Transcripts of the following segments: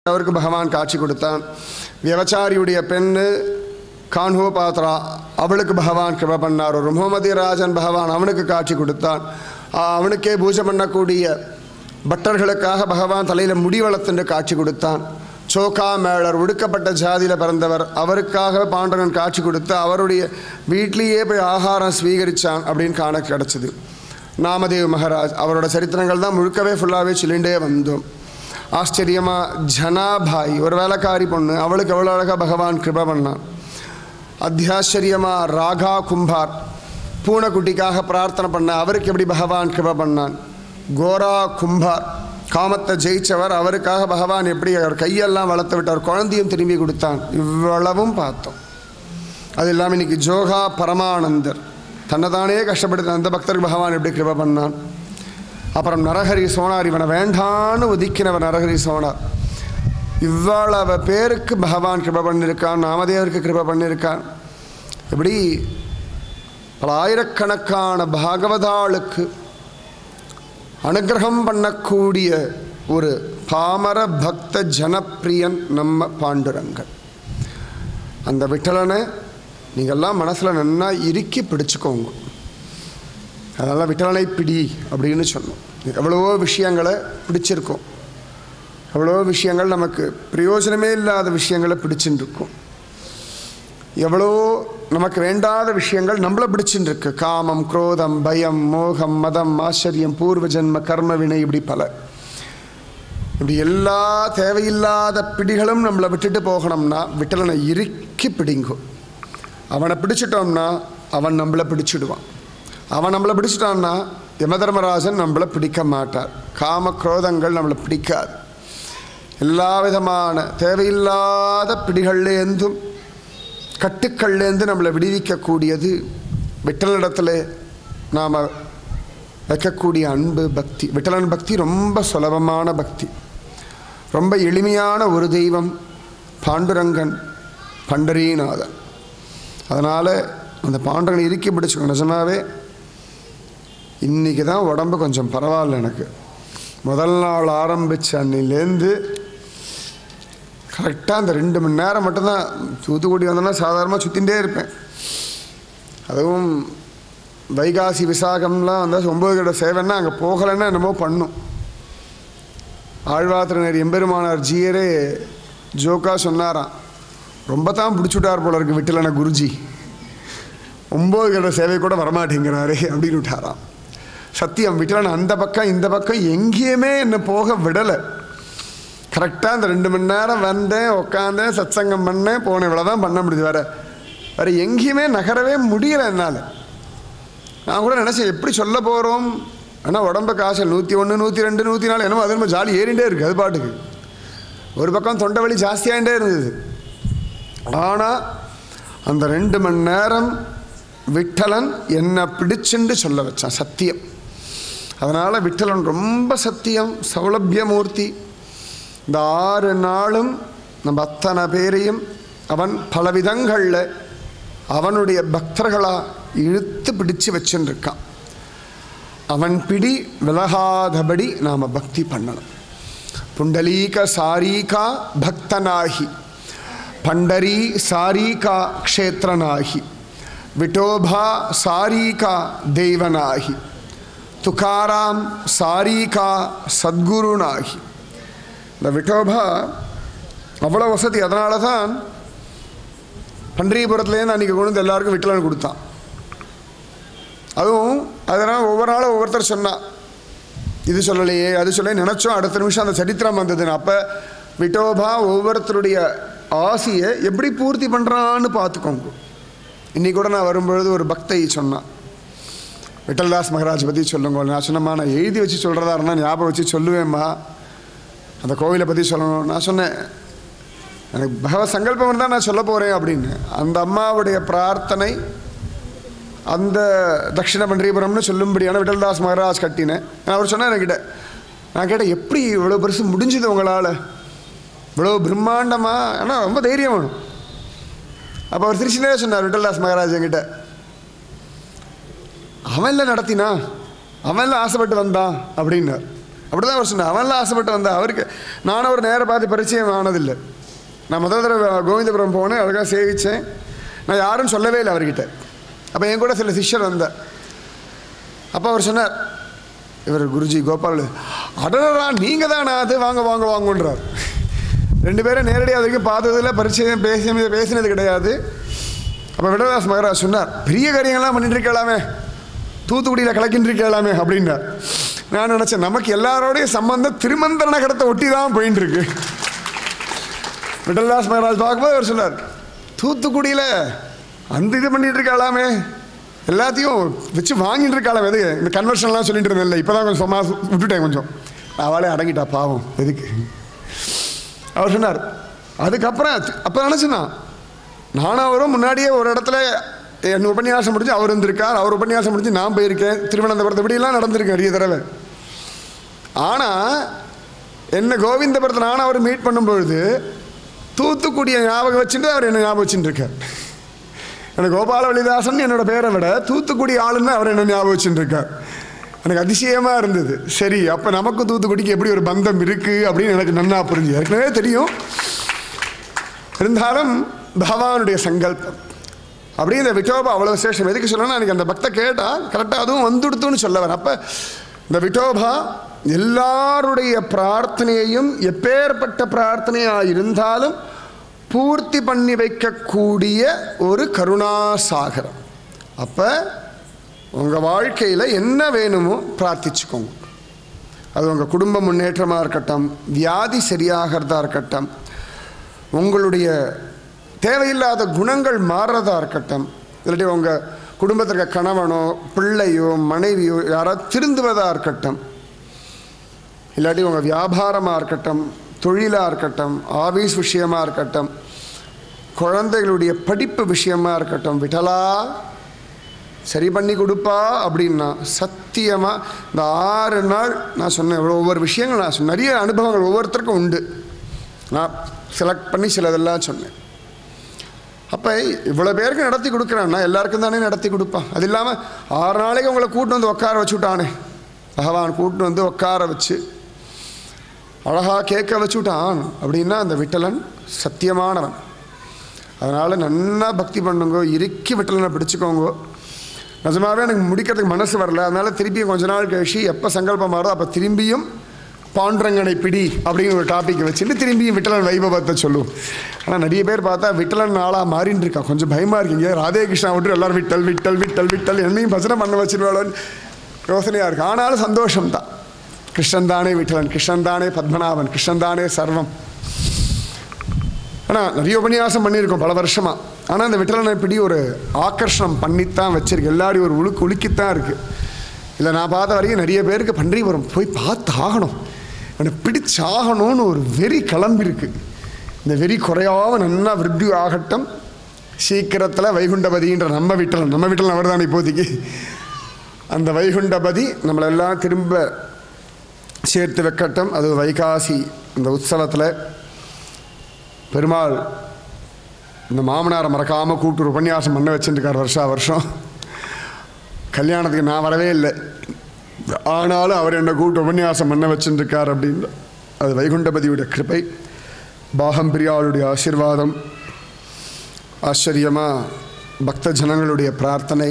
அவருக்கு பகவான் காட்சி கொடுத்தான் வியவச்சாரியுடைய பெண்ணு கான்ஹோ பாத்ரா அவளுக்கு பகவான் கிருப பண்ணார் ஒரு முகமதி ராஜன் பகவான் அவனுக்கு காட்சி கொடுத்தான் ஆ, அவனுக்கே பூஜை பண்ணக்கூடிய பட்டர்களுக்காக பகவான் தலையில் முடி வளர்த்துண்டு காட்சி கொடுத்தான் சோகா மேளர் ஒடுக்கப்பட்ட ஜாதியில் பிறந்தவர் அவருக்காக பாண்டவன் காட்சி கொடுத்து அவருடைய வீட்லேயே போய் ஆகாரம் ஸ்வீகரித்தான் அப்படின்னு காண கிடச்சிது நாமதேவ் மகாராஜ் அவரோட சரித்திரங்கள் தான் முழுக்கவே ஃபுல்லாகவே சொல்லிண்டே வந்தோம் ஆச்சரியமாக ஜனாபாய் ஒரு வேலைக்காரி பொண்ணு அவளுக்கு எவ்வளோ அழகாக பகவான் கிருப பண்ணான் அத்தியாச்சரியமாக ராகா கும்பார் பூனைக்குட்டிக்காக பிரார்த்தனை பண்ண அவருக்கு எப்படி பகவான் கிருப பண்ணான் கோரா கும்பார் காமத்தை ஜெயிச்சவர் அவருக்காக பகவான் எப்படி அவர் கையெல்லாம் வளர்த்து விட்டார் குழந்தையும் திரும்பி கொடுத்தான் இவ்வளவும் பார்த்தோம் அது இல்லாமல் இன்னைக்கு ஜோகா பரமானந்தர் தன்னைத்தானே கஷ்டப்படுத்த அந்த பக்தருக்கு பகவான் எப்படி கிருப பண்ணான் அப்புறம் நரஹரி சோனார் இவனை வேண்டான்னு ஒதுக்கினவர் நரஹரி சோனார் இவ்வளவு பேருக்கு பகவான் கிருப பண்ணியிருக்கான் நாமதேவருக்கு கிருப பண்ணியிருக்கான் எப்படி பல ஆயிரக்கணக்கான பாகவதாளுக்கு அனுகிரகம் பண்ணக்கூடிய ஒரு பாமர பக்த ஜனப்பிரியன் நம்ம பாண்டுரங்கன் அந்த விட்டலனை நீங்கள்லாம் மனசில் நன்னா இறுக்கி பிடிச்சுக்கோங்க அதனால் விட்டலனை பிடி அப்படின்னு சொன்னோம் எவ்வளவோ விஷயங்களை பிடிச்சிருக்கோம் எவ்வளவோ விஷயங்கள் நமக்கு பிரயோஜனமே இல்லாத விஷயங்களை பிடிச்சுட்டு இருக்கும் எவ்வளோ நமக்கு வேண்டாத விஷயங்கள் நம்மளை பிடிச்சுட்டு இருக்கு காமம் குரோதம் பயம் மோகம் மதம் ஆச்சரியம் பூர்வ ஜென்ம கர்ம வினை இப்படி பல இப்படி எல்லா தேவையில்லாத பிடிகளும் நம்மளை விட்டுட்டு போகணும்னா விட்டலனை இறுக்கி பிடிங்கும் அவனை பிடிச்சிட்டோம்னா அவன் நம்மளை பிடிச்சிடுவான் அவன் நம்மளை பிடிச்சிட்டான்னா யமதர்மராஜன் நம்மளை பிடிக்க மாட்டார் காம குரோதங்கள் நம்மளை பிடிக்காது எல்லா விதமான தேவையில்லாத பிடிகள்லேருந்தும் கட்டுக்கள்லேருந்து நம்மளை விடுவிக்கக்கூடியது விட்டலிடத்தில் நாம் வைக்கக்கூடிய அன்பு பக்தி விட்டலன் பக்தி ரொம்ப சுலபமான பக்தி ரொம்ப எளிமையான ஒரு தெய்வம் பாண்டுரங்கன் பண்டரீநாதன் அதனால் அந்த பாண்டரங்கனை இறுக்கி பிடிச்சுக்கணும் நிஜமாவே இன்றைக்கி தான் உடம்பு கொஞ்சம் பரவாயில்ல எனக்கு முதல் நாள் ஆரம்பித்த அன்னிலேருந்து கரெக்டாக அந்த ரெண்டு மணி நேரம் மட்டும்தான் தூத்துக்குடி வந்தோன்னா சாதாரணமாக சுற்றிகிட்டே இருப்பேன் அதுவும் வைகாசி விசாகம்லாம் வந்தால் ஒம்பது கடை சேவைன்னா அங்கே போகலைன்னா என்னமோ பண்ணும் ஆழ்வாத்திரனர் எம்பெருமானார் ஜீயரே ஜோக்கா சொன்னாராம் ரொம்ப தான் பிடிச்சுட்டார் போல இருக்கு விட்டலன குருஜி ஒம்பது கடை சேவை கூட வரமாட்டேங்கிறாரே அப்படின்னு விட்டாராம் சத்தியம் விட்டலன் அந்த பக்கம் இந்த பக்கம் எங்கேயுமே என்னை போக விடலை கரெக்டாக அந்த ரெண்டு மணி நேரம் வந்தேன் உட்காந்தேன் சத்சங்கம் பண்ணேன் போனேன் இவ்வளோ தான் பண்ண முடியுது வேற வேறு எங்கேயுமே நகரவே முடியல என்னால் நான் கூட நினச்சேன் எப்படி சொல்ல போகிறோம் ஆனால் உடம்பு காசல் நூற்றி ஒன்று நூற்றி ரெண்டு நூற்றி நாலு என்னமோ அது நம்ம ஜாலி ஏறிண்டே இருக்குது அது பாட்டுக்கு ஒரு பக்கம் தொண்டை வலி ஜாஸ்தியாகிட்டே இருந்தது ஆனால் அந்த ரெண்டு மணி நேரம் விட்டலன் என்னை பிடிச்சுண்டு சொல்ல வச்சான் சத்தியம் அதனால் விட்டலன் ரொம்ப சத்தியம் சௌலபியமூர்த்தி இந்த ஆறு நாளும் நம்ம அத்தனை பேரையும் அவன் பல விதங்களில் அவனுடைய பக்தர்களாக இழுத்து பிடிச்சு வச்சுருக்கான் அவன் பிடி விலகாதபடி நாம் பக்தி பண்ணணும் புண்டலீக சாரீகா பக்தனாகி பண்டரி சாரீகா க்ஷேத்திரனாகி விட்டோபா சாரீகா தெய்வனாகி துகாராம் சாரீகா சத்குருனாகி இந்த விட்டோபா அவ்வளோ வசதி அதனால தான் பன்றியபுரத்துலேருந்து அன்றைக்கி கொண்டு வந்து எல்லாருக்கும் விட்டலன் கொடுத்தான் அதுவும் அதனால் ஒவ்வொரு நாளும் ஒவ்வொருத்தர் சொன்னான் இது சொல்லலையே அது சொல்ல நினச்சோம் அடுத்த நிமிஷம் அந்த சரித்திரம் வந்ததுன்னு அப்போ விட்டோபா ஒவ்வொருத்தருடைய ஆசையை எப்படி பூர்த்தி பண்ணுறான்னு பார்த்துக்கோங்க இன்னைக்கு கூட நான் வரும்பொழுது ஒரு பக்தை சொன்னான் விட்டல்தாஸ் மகராஜ் பற்றி சொல்லுங்க நான் சொன்னம்மா நான் எழுதி வச்சு சொல்கிறதா இருந்தால் ஞாபகம் வச்சு சொல்லுவேம்மா அந்த கோவிலை பற்றி சொல்லணும் நான் சொன்னேன் எனக்கு பகவத் சங்கல்பம் இருந்தால் நான் சொல்ல போகிறேன் அப்படின்னு அந்த அம்மாவுடைய பிரார்த்தனை அந்த தட்சிண பண்டீபுரம்னு சொல்லும்படியான விட்டல்தாஸ் மகராஜ் கட்டினேன் நான் அவர் சொன்னார் என்கிட்ட நான் கேட்டேன் எப்படி இவ்வளோ பெருசு முடிஞ்சுது உங்களால் இவ்வளோ பிரம்மாண்டமா ஆனால் ரொம்ப தைரியம் வேணும் அப்போ அவர் திருச்சினே சொன்னார் விட்டல்தாஸ் மகராஜ் என்கிட்ட அவன்ல நடத்தினா அவன்ல ஆசைப்பட்டு வந்தான் அப்படின்னார் அப்படி தான் அவர் சொன்னார் அவன்லாம் ஆசைப்பட்டு வந்தா அவருக்கு நானும் அவர் நேர பார்த்து பரிச்சயம் ஆனதில்லை நான் முதல் தடவை கோவிந்தபுரம் போனேன் அழகாக சேவித்தேன் நான் யாரும் சொல்லவே இல்லை அவர்கிட்ட அப்போ என் கூட சில சிஷ்யர் வந்தேன் அப்போ அவர் சொன்னார் இவர் குருஜி கோபால் அடடா நீங்கள் தானே அது வாங்க வாங்க வாங்கன்றார் ரெண்டு பேரும் நேரடியாக அது வரைக்கும் பார்த்ததில்ல பரிச்சயம் பேசி பேசினது கிடையாது அப்போ விடதாஸ் மகராஜ் சொன்னார் பெரிய காரியங்கள்லாம் பண்ணிட்டு இருக்கலாமே தூத்துக்குடியில் கலக்கின்னு இருக்கலாமே அப்படின்னார் நான் நினச்சேன் நமக்கு எல்லாரோடையும் சம்பந்தம் திருமந்திர நகரத்தை ஒட்டி தான் போயின்னு இருக்கு விடல்தாஸ் மகராஜ் பார்க்கும்போது அவர் சொன்னார் தூத்துக்குடியில் அந்த இது பண்ணிட்டு இருக்கலாமே எல்லாத்தையும் வச்சு வாங்கிட்டு இருக்காளாம் எது இந்த கன்வர்ஷன்லாம் சொல்லிட்டு இருந்தேன் இப்போ தான் கொஞ்சம் சும்மா விட்டுட்டேன் கொஞ்சம் அவளே அடங்கிட்டா பாவம் எதுக்கு அவர் சொன்னார் அதுக்கப்புறம் அப்போ நினச்சுனா நானும் அவரும் முன்னாடியே ஒரு இடத்துல என் உபன்யாசம் முடிஞ்சு அவர் இருந்திருக்கார் அவர் உபன்யாசம் முடிஞ்சு நான் போயிருக்கேன் திருவனந்தபுரத்தை இப்படியெல்லாம் நடந்திருக்கேன் நிறைய தடவை ஆனால் என்ன கோவிந்தபுரத்தை நானும் அவர் மீட் பண்ணும்பொழுது தூத்துக்குடியை ஞாபகம் வச்சுட்டு அவர் என்ன ஞாபகம் வச்சுட்டு இருக்கார் எனக்கு கோபாலவழிதாசன் என்னோட பேரை விட தூத்துக்குடி ஆளுன்னு அவர் என்ன ஞாபகம் வச்சுட்டு இருக்கார் எனக்கு அதிசயமாக இருந்தது சரி அப்போ நமக்கும் தூத்துக்குடிக்கு எப்படி ஒரு பந்தம் இருக்குது அப்படின்னு எனக்கு நன்னா புரிஞ்சு ஏற்கனவே தெரியும் இருந்தாலும் பகவானுடைய சங்கல்பம் அப்படி இந்த விட்டோபா அவ்வளோ விசேஷம் எதுக்கு சொல்லணும்னா எனக்கு அந்த பக்த கேட்டால் கரெக்டாக அதுவும் வந்துடுத்துன்னு சொல்ல வரேன் அப்போ இந்த விட்டோபா எல்லாருடைய பிரார்த்தனையையும் எப்பேற்பட்ட பிரார்த்தனையாக இருந்தாலும் பூர்த்தி பண்ணி வைக்கக்கூடிய ஒரு கருணாசாகரம் அப்போ உங்கள் வாழ்க்கையில் என்ன வேணுமோ பிரார்த்திச்சுக்கோங்க அது உங்கள் குடும்ப முன்னேற்றமாக இருக்கட்டும் வியாதி சரியாகிறதா இருக்கட்டும் உங்களுடைய தேவையில்லாத குணங்கள் மாறுறதா இருக்கட்டும் இல்லாட்டி உங்கள் குடும்பத்திற்கு கணவனோ பிள்ளையோ மனைவியோ யாராவது திருந்துவதாக இருக்கட்டும் இல்லாட்டி உங்கள் வியாபாரமாக இருக்கட்டும் தொழிலாக இருக்கட்டும் ஆபீஸ் விஷயமாக இருக்கட்டும் குழந்தைகளுடைய படிப்பு விஷயமா இருக்கட்டும் விட்டலா சரி பண்ணி கொடுப்பா அப்படின்னா சத்தியமாக இந்த ஆறு நாள் நான் சொன்னேன் ஒவ்வொரு விஷயங்கள் நான் சொன்னேன் நிறைய அனுபவங்கள் ஒவ்வொருத்தருக்கும் உண்டு நான் செலக்ட் பண்ணி சிலதெல்லாம் சொன்னேன் அப்போ இவ்வளோ பேருக்கு நடத்தி கொடுக்குறான்னா எல்லாருக்கும் தானே நடத்தி கொடுப்பான் அது இல்லாமல் ஆறு நாளைக்கு உங்களை கூட்டு வந்து உட்கார வச்சு விட்டானே பகவான் கூட்டு வந்து உட்கார வச்சு அழகாக கேட்க வச்சு விட்டான் அப்படின்னா அந்த விட்டலன் சத்தியமானவன் அதனால் நன்னா பக்தி பண்ணுங்க இறுக்கி விட்டலனை பிடிச்சிக்கோங்க நிஜமாவே எனக்கு முடிக்கிறதுக்கு மனசு வரல அதனால் திருப்பியும் கொஞ்ச நாள் கழிச்சு எப்போ சங்கல்பம் மாறோ அப்போ திரும்பியும் பாண்டரங்கனை பிடி அப்படின்னு ஒரு டாபிக் வச்சுட்டு திரும்பியும் விட்டலன் வைபவத்தை சொல்லும் ஆனால் நிறைய பேர் பார்த்தா விட்டலன் நாளாக மாறின்னு இருக்கா கொஞ்சம் பயமாக இருக்கீங்க ராதே கிருஷ்ணா விட்டு எல்லாரும் விட்டல் விட்டல் விட்டல் விட்டல் என்னையும் பஜனை பண்ண வச்சிருவாளோன்னு யோசனையாக இருக்குது ஆனாலும் சந்தோஷம்தான் கிருஷ்ணன் தானே விட்டலன் கிருஷ்ணன் தானே பத்மநாபன் கிருஷ்ணன் தானே சர்வம் ஆனால் நிறைய உபன்யாசம் பண்ணியிருக்கோம் பல வருஷமாக ஆனால் அந்த விட்டலனை பிடி ஒரு ஆக்கர்ஷணம் பண்ணித்தான் வச்சிருக்கு எல்லாரையும் ஒரு உழுக்கு உலுக்கித்தான் இருக்குது இல்லை நான் பார்த்த வரைக்கும் நிறைய பேருக்கு பன்றிபுரம் போய் பார்த்து ஆகணும் எனக்கு பிடிச்சாகணும்னு ஒரு வெறி கிளம்பிருக்கு இந்த வெறி குறையாம நன்னா விருத்தி ஆகட்டும் சீக்கிரத்தில் வைகுண்டபதின்ற நம்ம விட்டலன் நம்ம விட்டலன் அவர் தான் இப்போதைக்கு அந்த வைகுண்டபதி நம்மளெல்லாம் திரும்ப சேர்த்து வைக்கட்டும் அது வைகாசி இந்த உற்சவத்தில் பெருமாள் இந்த மாமனாரை மறக்காமல் கூப்பிட்டு ஒரு உபன்யாசம் பண்ண வச்சுருக்கார் வருஷா வருஷம் கல்யாணத்துக்கு நான் வரவே இல்லை ஆனாலும் அவர் என்னை கூப்பிட்டு உபன்யாசம் பண்ண வச்சுருக்கார் அப்படின்னு அது வைகுண்டபதியுடைய கிருபை பாகம் பிரியாளுடைய ஆசீர்வாதம் ஆச்சரியமாக பக்த ஜனங்களுடைய பிரார்த்தனை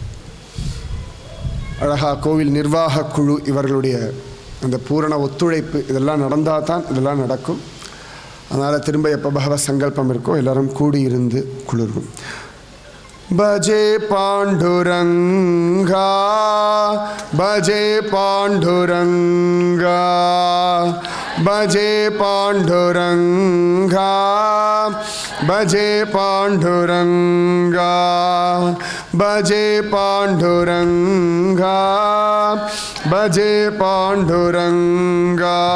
அழகா கோவில் நிர்வாக குழு இவர்களுடைய அந்த பூரண ஒத்துழைப்பு இதெல்லாம் நடந்தால் தான் இதெல்லாம் நடக்கும் அதனால் திரும்ப எப்போ பகவத் சங்கல்பம் இருக்கோ எல்லாரும் கூடியிருந்து குளிர்வும் பஜே பாண்டுரங்கா பஜே பாண்டுரங்கா பஜே பாண்டுரங்கா பஜே பாண்டுரங்கா பஜே பாண்டுரங்கா பஜே பாண்டுரங்கா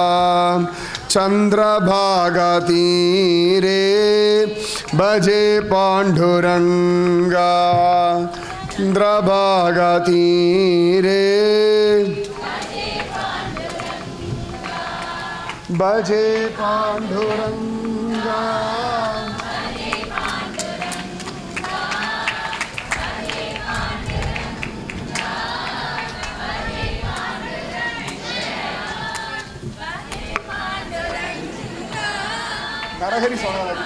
चन्द्रभागतीरे भजे पाण्डुरङ्गा चन्द्रभागतीरे भजे पाण्डुरङ्गा நரஹரி சோனார்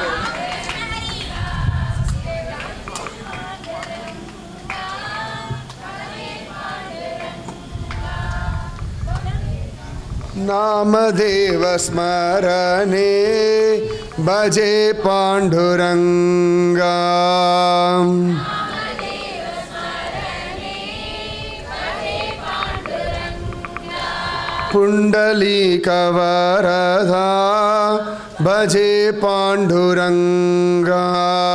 नामदेव स्मरणे भजे पाण्डुरङ्गा पुण्डलीकवरधा भजे पाण्डुरङ्गा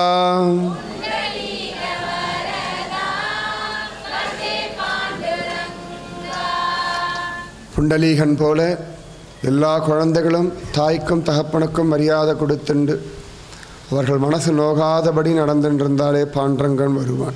புண்டலீகன் போல எல்லா குழந்தைகளும் தாய்க்கும் தகப்பனுக்கும் மரியாதை கொடுத்துண்டு அவர்கள் மனசு நோகாதபடி நடந்துட்டிருந்தாலே பாண்டரங்கன் வருவான்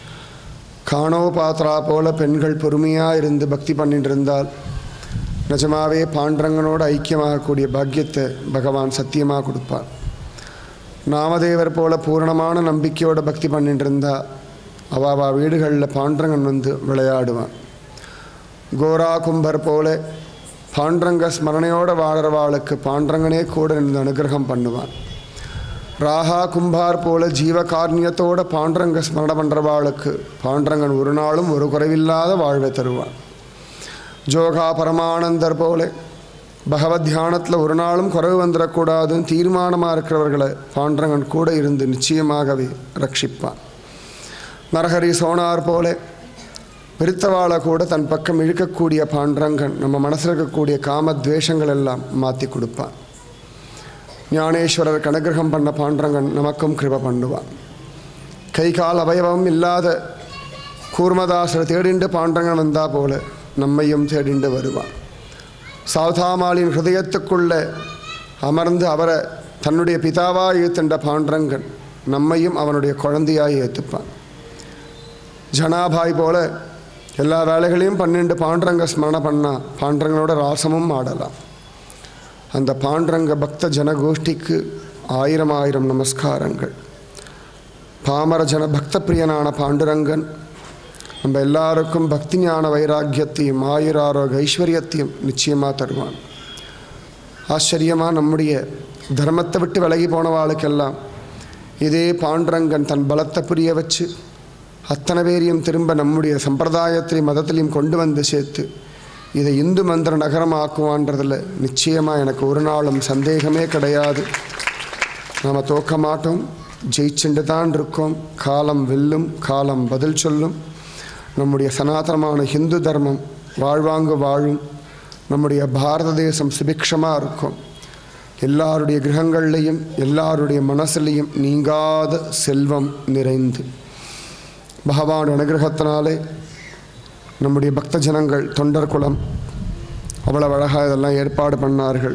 காணோ பாத்ரா போல பெண்கள் பொறுமையாக இருந்து பக்தி பண்ணிட்டு இருந்தால் நிஜமாவே பாண்டரங்கனோடு ஐக்கியமாகக்கூடிய பாக்கியத்தை பகவான் சத்தியமாக கொடுப்பார் நாமதேவர் போல பூரணமான நம்பிக்கையோட பக்தி பண்ணிட்டு இருந்தா அவ அவ வீடுகளில் பாண்டரங்கன் வந்து விளையாடுவான் கோரா கும்பர் போல பாண்டரங்க ஸ்மரணையோட வாழறவாளுக்கு பாண்டரங்கனே கூட இருந்து அனுகிரகம் பண்ணுவான் ராகா கும்பார் போல ஜீவகாருண்யத்தோட பாண்டரங்க ஸ்மரணை பண்ணுறவாளுக்கு பாண்டரங்கன் ஒரு நாளும் ஒரு குறைவில்லாத வாழ்வை தருவான் ஜோகா பரமானந்தர் போல பகவத் தியானத்தில் ஒரு நாளும் குறைவு வந்துடக்கூடாதுன்னு தீர்மானமாக இருக்கிறவர்களை பாண்டரங்கன் கூட இருந்து நிச்சயமாகவே ரட்சிப்பான் நரஹரி சோனார் போல விருத்தவாளை கூட தன் பக்கம் இழுக்கக்கூடிய பாண்டரங்கன் நம்ம மனசில் இருக்கக்கூடிய காம துவேஷங்கள் எல்லாம் மாற்றி கொடுப்பான் ஞானேஸ்வரர் கனுகிரகம் பண்ண பாண்டரங்கன் நமக்கும் கிருப பண்ணுவான் கை கால் அவயவம் இல்லாத கூர்மதாசரை தேடிண்டு பாண்டரங்கன் வந்தா போல நம்மையும் தேடிண்டு வருவான் சாவதாமாலின் ஹிருதயத்துக்குள்ள அமர்ந்து அவரை தன்னுடைய பிதாவாக ஏத்துண்ட பாண்டரங்கன் நம்மையும் அவனுடைய குழந்தையாய் ஏற்றுப்பான் ஜனாபாய் போல எல்லா வேலைகளையும் பன்னெண்டு பாண்டரங்க ஸ்மரணை பண்ணால் பாண்டரங்கனோட ராசமும் ஆடலாம் அந்த பாண்டரங்க பக்த ஜனகோஷ்டிக்கு ஆயிரம் ஆயிரம் நமஸ்காரங்கள் பாமர ஜன பக்த பிரியனான பாண்டுரங்கன் நம்ம எல்லாருக்கும் பக்தி ஞான வைராக்கியத்தையும் ஆயுராரோக ஐஸ்வர்யத்தையும் நிச்சயமாக தருவான் ஆச்சரியமாக நம்முடைய தர்மத்தை விட்டு விலகி போனவாளுக்கெல்லாம் இதே பாண்டுரங்கன் தன் பலத்தை புரிய வச்சு அத்தனை பேரையும் திரும்ப நம்முடைய சம்பிரதாயத்திலையும் மதத்திலையும் கொண்டு வந்து சேர்த்து இதை இந்து மந்திர நகரமாக்குவான்றதில் நிச்சயமாக எனக்கு ஒரு நாளும் சந்தேகமே கிடையாது நாம் தோக்க மாட்டோம் ஜெயிச்சுண்டு தான் இருக்கோம் காலம் வெல்லும் காலம் பதில் சொல்லும் நம்முடைய சனாதனமான ஹிந்து தர்மம் வாழ்வாங்கு வாழும் நம்முடைய பாரத தேசம் சுபிக்ஷமாக இருக்கும் எல்லாருடைய கிரகங்கள்லையும் எல்லாருடைய மனசுலையும் நீங்காத செல்வம் நிறைந்து பகவான் அனுகிரகத்தினாலே நம்முடைய பக்த ஜனங்கள் தொண்டர் குலம் அவ்வளவு அழகாக இதெல்லாம் ஏற்பாடு பண்ணார்கள்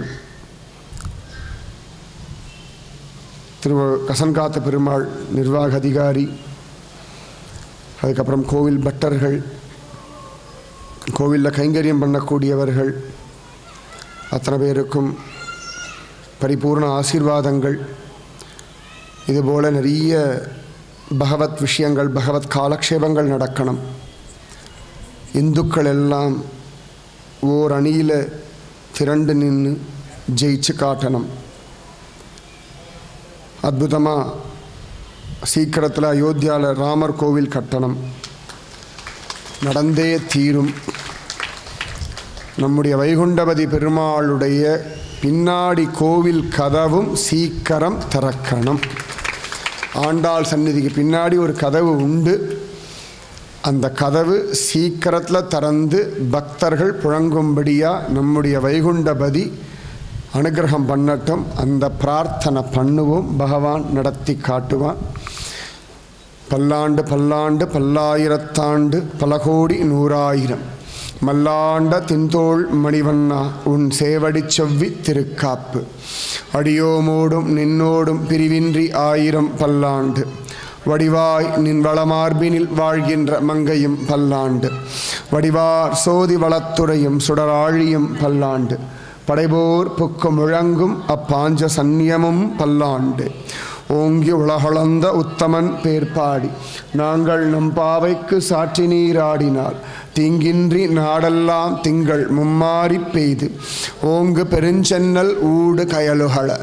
திரு கசன்காத்த பெருமாள் நிர்வாக அதிகாரி அதுக்கப்புறம் கோவில் பட்டர்கள் கோவிலில் கைங்கரியம் பண்ணக்கூடியவர்கள் அத்தனை பேருக்கும் பரிபூர்ண ஆசீர்வாதங்கள் இதுபோல் நிறைய பகவத் விஷயங்கள் பகவத் காலக்ஷேபங்கள் நடக்கணும் இந்துக்கள் எல்லாம் ஓர் அணியில் திரண்டு நின்று ஜெயிச்சு காட்டணும் அற்புதமாக சீக்கிரத்தில் அயோத்தியாவில் ராமர் கோவில் கட்டணும் நடந்தே தீரும் நம்முடைய வைகுண்டபதி பெருமாளுடைய பின்னாடி கோவில் கதவும் சீக்கிரம் திறக்கணும் ஆண்டாள் சந்நிதிக்கு பின்னாடி ஒரு கதவு உண்டு அந்த கதவு சீக்கிரத்தில் திறந்து பக்தர்கள் புழங்கும்படியாக நம்முடைய வைகுண்டபதி அனுகிரகம் பண்ணட்டும் அந்த பிரார்த்தனை பண்ணுவோம் பகவான் நடத்தி காட்டுவான் பல்லாண்டு பல்லாண்டு பல்லாயிரத்தாண்டு பல கோடி நூறாயிரம் மல்லாண்ட தின்தோள் மணிவண்ணா உன் சேவடி செவ்வி திருக்காப்பு அடியோமோடும் நின்னோடும் பிரிவின்றி ஆயிரம் பல்லாண்டு வடிவாய் நின் வளமார்பினில் வாழ்கின்ற மங்கையும் பல்லாண்டு வடிவார் சோதி வளத்துறையும் சுடராழியும் பல்லாண்டு படைபோர் புக்கு முழங்கும் அப்பாஞ்ச சந்நியமும் பல்லாண்டு ஓங்கி உலகளந்த உத்தமன் பேர்பாடி நாங்கள் நம் பாவைக்கு சாற்றி நீராடினால் தீங்கின்றி நாடெல்லாம் திங்கள் மும்மாறி பெய்து ஓங்கு பெருஞ்சென்னல் ஊடு கயலுகள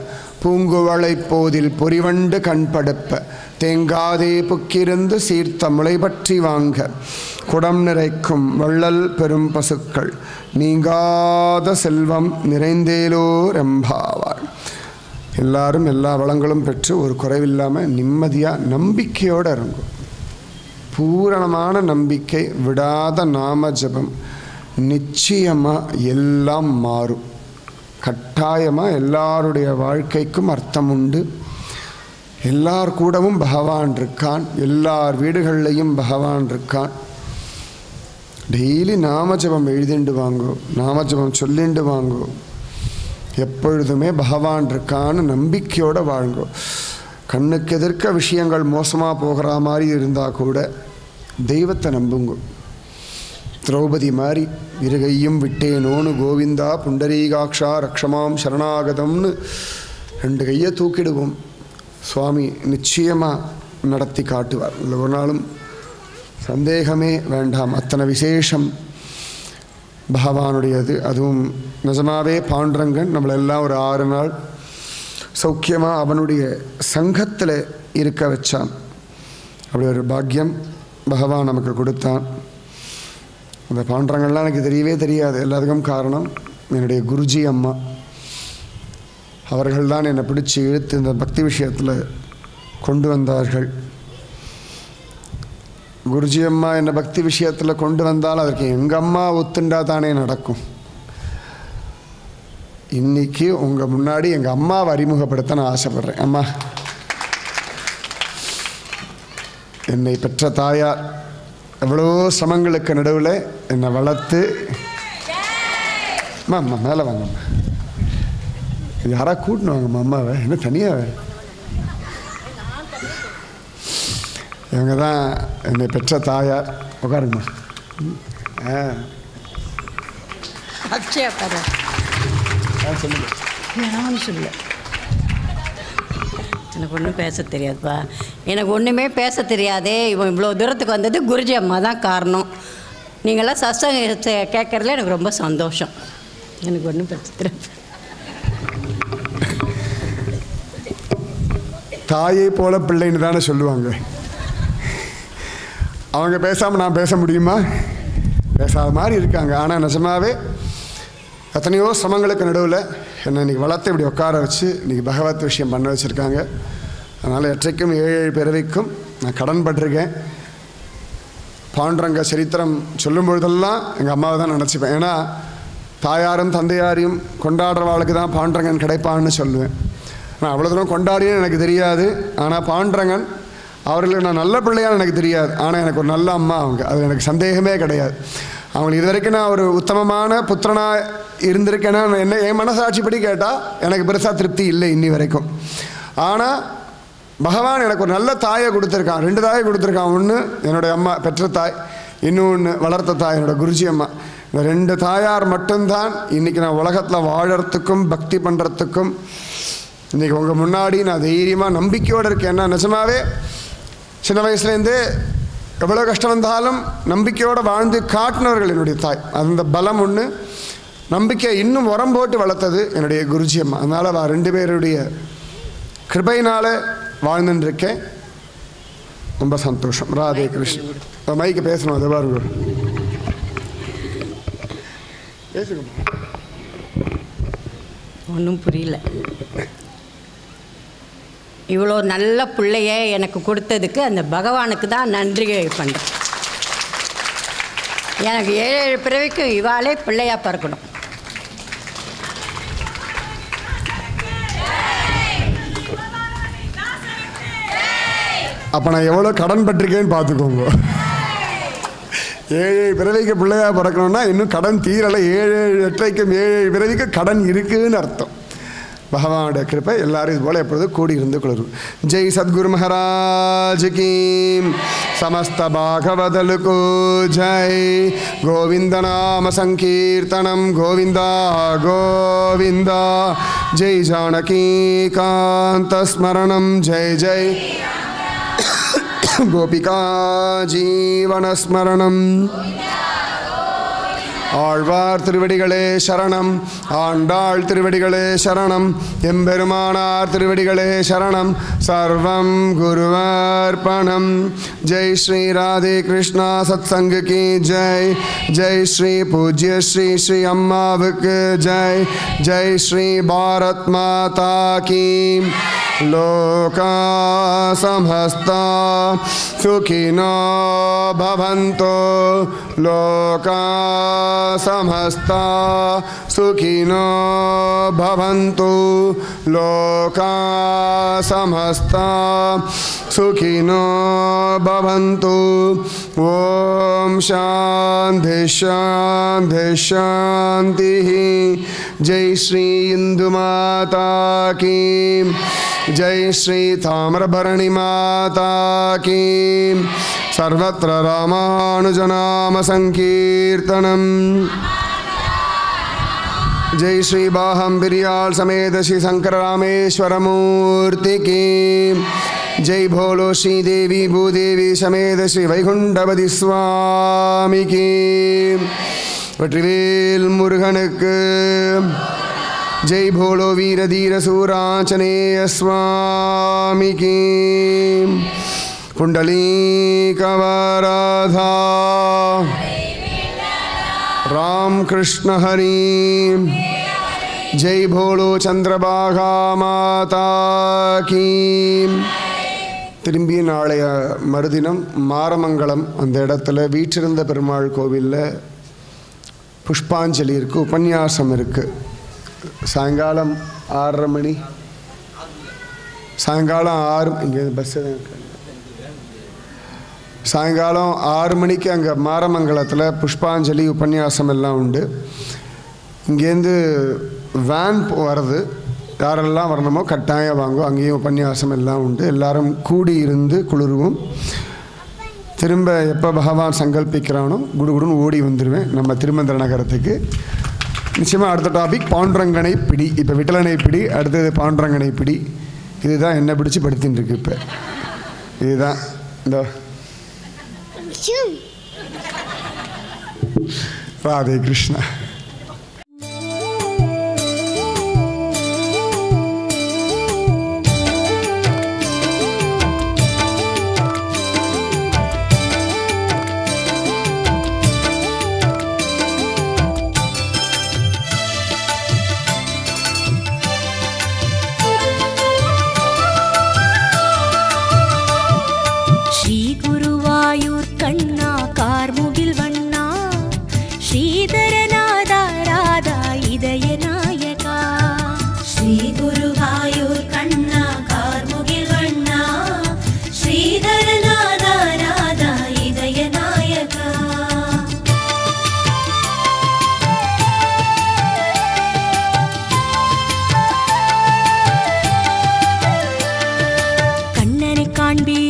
பூங்குவளை போதில் பொறிவண்டு கண்படுப்ப தேங்காதே புக்கிருந்து சீர்த்த முளை பற்றி வாங்க குடம் நிறைக்கும் வள்ளல் பெரும் பசுக்கள் நீங்காத செல்வம் நிறைந்தேலோ ரெம்பாவாள் எல்லாரும் எல்லா வளங்களும் பெற்று ஒரு குறைவில்லாமல் நிம்மதியாக நம்பிக்கையோடு இறங்கும் பூரணமான நம்பிக்கை விடாத நாம ஜபம் நிச்சயமாக எல்லாம் மாறும் கட்டாயமாக எல்லாருடைய வாழ்க்கைக்கும் அர்த்தம் உண்டு எல்லார் கூடவும் பகவான் இருக்கான் எல்லார் வீடுகள்லையும் பகவான் இருக்கான் டெய்லி நாமஜபம் எழுதிண்டு வாங்கோ நாமஜபம் சொல்லிண்டு வாங்கோ எப்பொழுதுமே பகவான் இருக்கான்னு நம்பிக்கையோடு வாழ்ங்கோ கண்ணுக்கு எதிர்க்க விஷயங்கள் மோசமாக போகிற மாதிரி இருந்தால் கூட தெய்வத்தை நம்புங்க திரௌபதி மாதிரி இருகையும் விட்டேனோன்னு கோவிந்தா புண்டரீகாட்சா ரக்ஷமாம் சரணாகதம்னு ரெண்டு கையை தூக்கிடுவோம் சுவாமி நிச்சயமாக நடத்தி காட்டுவார் இல்லை ஒரு நாளும் சந்தேகமே வேண்டாம் அத்தனை விசேஷம் பகவானுடையது அதுவும் நிஜமாவே பாண்டரங்கன் நம்மளெல்லாம் ஒரு ஆறு நாள் சௌக்கியமாக அவனுடைய சங்கத்தில் இருக்க வச்சான் அப்படி ஒரு பாக்கியம் பகவான் நமக்கு கொடுத்தான் அந்த பாண்டரங்கள்லாம் எனக்கு தெரியவே தெரியாது எல்லாத்துக்கும் காரணம் என்னுடைய குருஜி அம்மா அவர்கள் தான் என்னை பிடிச்சி இழுத்து இந்த பக்தி விஷயத்தில் கொண்டு வந்தார்கள் குருஜி அம்மா என்னை பக்தி விஷயத்தில் கொண்டு வந்தால் அதற்கு எங்கள் அம்மா ஒத்துண்டா தானே நடக்கும் இன்னைக்கு உங்கள் முன்னாடி எங்கள் அம்மாவை அறிமுகப்படுத்த நான் ஆசைப்படுறேன் அம்மா என்னை பெற்ற தாயார் எவ்வளோ சிரமங்களுக்கு நடுவில் என்னை வளர்த்து அம்மா அம்மா மேலே வாங்கம்மா யாராக கூட்டினு வாங்கம்மா அம்மாவை என்ன தனியாக இவங்க தான் என்னை பெற்ற தாயார் உட்காருங்கம்மா ஆ அக்ஷயா பாரு ஆ சொல்லுங்க நான் சொல்ல எனக்கு ஒன்றும் பேச தெரியாதுப்பா எனக்கு ஒன்றுமே பேச தெரியாதே இவன் இவ்வளோ தூரத்துக்கு வந்தது குருஜி அம்மா தான் காரணம் நீங்களாம் சஸ்தங்க கேட்குறதுல எனக்கு ரொம்ப சந்தோஷம் எனக்கு ஒன்றும் பேச தெரியாது தாயை போல பிள்ளைன்னு தானே சொல்லுவாங்க அவங்க பேசாமல் நான் பேச முடியுமா பேசாத மாதிரி இருக்காங்க ஆனால் நிஜமாவே எத்தனையோ சிரமங்களுக்கு நடுவில் என்னை இன்னைக்கு வளர்த்து இப்படி உட்கார வச்சு இன்னைக்கு பகவத் விஷயம் பண்ண வச்சுருக்காங்க அதனால் எற்றைக்கும் ஏழு ஏழு பிறவிக்கும் நான் கடன் பட்டிருக்கேன் பாண்டரங்க சரித்திரம் சொல்லும் பொழுதெல்லாம் எங்கள் அம்மாவை தான் நினச்சிப்பேன் ஏன்னா தாயாரும் தந்தையாரையும் கொண்டாடுறவாளுக்கு தான் பாண்டரங்கன் கிடைப்பான்னு சொல்லுவேன் நான் அவ்வளோ தூரம் கொண்டாடியும் எனக்கு தெரியாது ஆனால் பாண்டரங்கன் அவர்களுக்கு நான் நல்ல பிள்ளையான்னு எனக்கு தெரியாது ஆனால் எனக்கு ஒரு நல்ல அம்மா அவங்க அது எனக்கு சந்தேகமே கிடையாது அவங்களுக்கு இது வரைக்கும் நான் ஒரு உத்தமமான புத்திரனாக இருந்திருக்கேன்னா என்ன என் மனசாட்சிப்படி கேட்டால் எனக்கு பெருசாக திருப்தி இல்லை இன்னி வரைக்கும் ஆனால் பகவான் எனக்கு ஒரு நல்ல தாயை கொடுத்துருக்கான் ரெண்டு தாயை கொடுத்துருக்கான் ஒன்று என்னுடைய அம்மா பெற்ற தாய் இன்னொன்று வளர்த்த தாய் என்னோட குருஜி அம்மா இந்த ரெண்டு தாயார் மட்டும்தான் இன்றைக்கி நான் உலகத்தில் வாழறதுக்கும் பக்தி பண்ணுறதுக்கும் இன்றைக்கி உங்கள் முன்னாடி நான் தைரியமாக நம்பிக்கையோடு இருக்கேன் ஏன்னா நிஜமாவே சின்ன வயசுலேருந்தே எவ்வளோ கஷ்டம் வந்தாலும் நம்பிக்கையோடு வாழ்ந்து காட்டினவர்கள் என்னுடைய தாய் அந்த பலம் ஒன்று நம்பிக்கை இன்னும் உரம் போட்டு வளர்த்தது என்னுடைய குருஜி அம்மா அதனால் அவள் ரெண்டு பேருடைய கிருபையினால் வாழ்ந்துட்டுருக்கேன் ரொம்ப சந்தோஷம் ராதே கிருஷ்ணன் மைக்கு பேசணும் அதை பாருங்க பேசுங்க ஒன்றும் புரியல இவ்வளோ நல்ல பிள்ளைய எனக்கு கொடுத்ததுக்கு அந்த பகவானுக்கு தான் நன்றி பண்ணுறேன் எனக்கு ஏழு ஏழு பிறவிக்கு இவாளே பிள்ளையா பிறக்கணும் அப்போ நான் எவ்வளோ கடன் பட்டிருக்கேன்னு பார்த்துக்கோங்க ஏழு ஏழு பிறவிக்கு பிள்ளையா பிறக்கணும்னா இன்னும் கடன் தீரலை ஏழு ஏழு எட்டரைக்கும் ஏழு ஏழு பிறவிக்கு கடன் இருக்குன்னு அர்த்தம் பகவானுடைய கிருப்பை எல்லாரும் இது போல எப்பொழுதும் கூடி இருந்து குளிரும் ஜெய் சத்குரு மகாராஜ் கீ சமஸ்த பாகவதலுக்கு ஜெய் கோவிந்த நாம சங்கீர்த்தனம் கோவிந்தா கோவிந்தா ஜெய் ஜானகி காந்த ஸ்மரணம் ஜெய் ஜெய் गोपिका जीवनस्मरणं ஆழ்வார் திருவடிகளே சரணம் ஆண்டாள் திருவடிகளே சரணம் எம்பெருமானார் திருவடிகளே சரணம் சர்வம் குருவர்ப்பணம் ஜெய் ஸ்ரீ ராதே கிருஷ்ணா சத்சங்கு கி ஜெய் ஜெய் ஸ்ரீ பூஜ்ய ஸ்ரீ ஸ்ரீ அம்மாவுக்கு ஜெய் ஜெய் ஸ்ரீ பாரத் மாதா கி लोका समस्ता सुखिनो भवन्तो लोका समस्ता सुखिनो भवन्तु लोका समस्ता सुखिनो भवन्तु ॐ शान्ति शान्ति शान्तिः जय श्री इन्दुमाता की जय श्री ताम्रभरणि माता की सर्वत्र रामानुजनाम संकीर्तनम् जय श्री बाहम बिरियाल समेत श्री शंकर रामेश्वर मूर्ति की जय भोलो श्री देवी भूदेवी समेत श्री वैकुंठपति स्वामी की வெற்றிவேல் முருகனுக்கு ஜெய் போலோ வீர தீர சூராஞ்சனேய சுவாமிக்கு குண்டலீகவராதா ராம் கிருஷ்ண ஹரி ஜெய் போலோ சந்திரபாகா மாதா கீ திரும்பி நாளைய மறுதினம் மாரமங்கலம் அந்த இடத்துல வீற்றிருந்த பெருமாள் கோவிலில் புஷ்பாஞ்சலி இருக்குது உபன்யாசம் இருக்குது சாயங்காலம் ஆறரை மணி சாயங்காலம் ஆறு இங்கே பஸ்ஸு தான் இருக்கு சாயங்காலம் ஆறு மணிக்கு அங்கே மாரமங்கலத்தில் புஷ்பாஞ்சலி உபன்யாசம் எல்லாம் உண்டு இங்கேருந்து வேன் போ- வருது யாரெல்லாம் வரணுமோ கட்டாயம் வாங்கோ அங்கேயும் உபன்யாசம் எல்லாம் உண்டு எல்லாரும் கூடி இருந்து குளிருவோம் திரும்ப எப்போ பகவான் சங்கல்பிக்கிறானோ குடுகுடுன்னு ஓடி வந்துடுவேன் நம்ம திருமந்திர நகரத்துக்கு நிச்சயமாக அடுத்த டாபிக் பாண்டுரங்கனை பிடி இப்போ விட்டலனை பிடி அடுத்தது பாண்டுரங்கனை பிடி இதுதான் என்ன பிடிச்சு படுத்தின்னு இருக்கு இப்போ இதுதான் இந்த ராதே கிருஷ்ணா ஸ்ரீ குருவாயூர் கண்ணா கார்முகில் வண்ணா ஸ்ரீதரநாதா ராதா இதய நாயகா ஸ்ரீ குருவாயூர் கண்ணா கார்முகில் வண்ணா ஸ்ரீதரநாதா ராதா இதய நாயகா கண்ணனை காண்பீர்